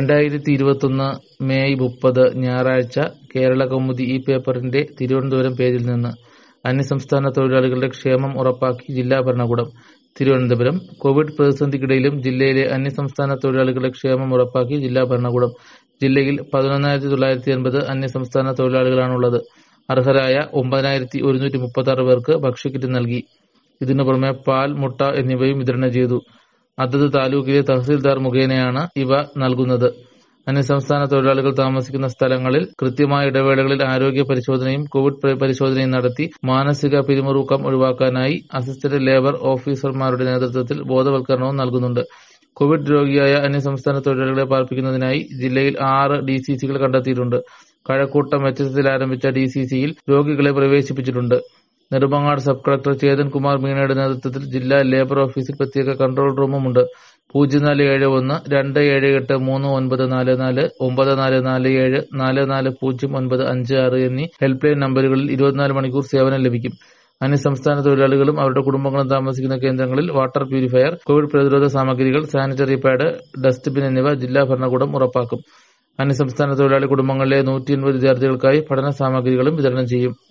രണ്ടായിരത്തി ഇരുപത്തൊന്ന് മെയ് മുപ്പത് ഞായറാഴ്ച കേരളകൗമുദി ഈ പേപ്പറിന്റെ തിരുവനന്തപുരം പേജിൽ നിന്ന് അന്യസംസ്ഥാന തൊഴിലാളികളുടെ ക്ഷേമം ഉറപ്പാക്കി ജില്ലാ ഭരണകൂടം തിരുവനന്തപുരം കോവിഡ് പ്രതിസന്ധിക്കിടയിലും ജില്ലയിലെ അന്യസംസ്ഥാന തൊഴിലാളികളുടെ ക്ഷേമം ഉറപ്പാക്കി ജില്ലാ ഭരണകൂടം ജില്ലയിൽ പതിനൊന്നായിരത്തി തൊള്ളായിരത്തി എൺപത് അന്യസംസ്ഥാന തൊഴിലാളികളാണുള്ളത് അർഹരായ ഒമ്പതിനായിരത്തി ഒരുന്നൂറ്റി മുപ്പത്താറ് പേർക്ക് ഭക്ഷ്യക്കിറ്റ് നൽകി ഇതിനു പുറമെ പാൽ മുട്ട എന്നിവയും വിതരണം ചെയ്തു അതത് താലൂക്കിലെ തഹസിൽദാർ മുഖേനയാണ് ഇവ നൽകുന്നത് അന്യസംസ്ഥാന തൊഴിലാളികൾ താമസിക്കുന്ന സ്ഥലങ്ങളിൽ കൃത്യമായ ഇടവേളകളിൽ ആരോഗ്യ പരിശോധനയും കോവിഡ് പരിശോധനയും നടത്തി മാനസിക പിരിമുറുക്കം ഒഴിവാക്കാനായി അസിസ്റ്റന്റ് ലേബർ ഓഫീസർമാരുടെ നേതൃത്വത്തിൽ ബോധവൽക്കരണവും നൽകുന്നുണ്ട് കോവിഡ് രോഗിയായ അന്യസംസ്ഥാന തൊഴിലാളികളെ പാർപ്പിക്കുന്നതിനായി ജില്ലയിൽ ആറ് ഡിസിസികൾ കണ്ടെത്തിയിട്ടുണ്ട് കഴക്കൂട്ടം എച്ച് എസ് ആരംഭിച്ച ഡിസിസിയിൽ രോഗികളെ പ്രവേശിപ്പിച്ചിട്ടുണ്ട് നെടുമങ്ങാട് സബ് കളക്ടർ ചേതൻ കുമാർ മീണയുടെ നേതൃത്വത്തിൽ ജില്ലാ ലേബർ ഓഫീസിൽ പ്രത്യേക കൺട്രോൾ റൂമുമുണ്ട് പൂജ്യം നാല് ഏഴ് ഒന്ന് രണ്ട് ഏഴ് എട്ട് മൂന്ന് ഒൻപത് നാല് നാല് ഒമ്പത് നാല് നാല് ഏഴ് നാല് നാല് പൂജ്യം ഒൻപത് അഞ്ച് ആറ് എന്നീ ഹെൽപ്പ് ലൈൻ നമ്പറുകളിൽ ഇരുപത്തിനാല് മണിക്കൂർ സേവനം ലഭിക്കും അന്യസംസ്ഥാന തൊഴിലാളികളും അവരുടെ കുടുംബങ്ങളും താമസിക്കുന്ന കേന്ദ്രങ്ങളിൽ വാട്ടർ പ്യൂരിഫയർ കോവിഡ് പ്രതിരോധ സാമഗ്രികൾ സാനിറ്ററി പാഡ് ഡസ്റ്റ്ബിൻ എന്നിവ ജില്ലാ ഭരണകൂടം ഉറപ്പാക്കും അന്യസംസ്ഥാന തൊഴിലാളി കുടുംബങ്ങളിലെ നൂറ്റി വിദ്യാർത്ഥികൾക്കായി പഠന സാമഗ്രികളും വിതരണം ചെയ്യും